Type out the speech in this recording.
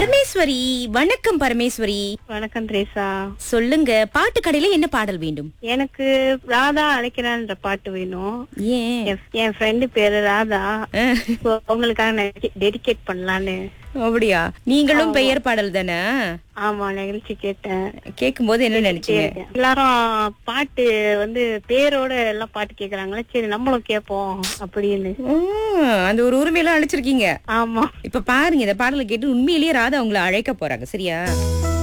பரமேஸ்வரி வணக்கம் பரமேஸ்வரி வணக்கம் திரேசா சொல்லுங்க பாட்டு கடையில என்ன பாடல் வேண்டும் எனக்கு ராதா அழைக்கிறான்ற பாட்டு வேணும் ஏன் என்- என் ஃப்ரெண்டு பேரு ராதா அஹ், So, அவங்களுக்காக டெடிகேட் பண்ணலான்னு அப்படியா நீங்களும் பெயர் பாடல் தானே ஆமா நிகழ்ச்சி கேட்டேன் கேட்கும் போது என்ன நினைச்சீங்க எல்லாரும் பாட்டு வந்து பேரோட எல்லாம் பாட்டு கேக்குறாங்களே சரி நம்மளும் கேட்போம் அப்படின்னு உம், அந்த ஒரு உரிமையெல்லாம் அழைச்சிருக்கீங்க ஆமா இப்ப பாருங்க இந்த பாடலை கேட்டு உண்மையிலேயே ராதா உங்களை அழைக்க போறாங்க சரியா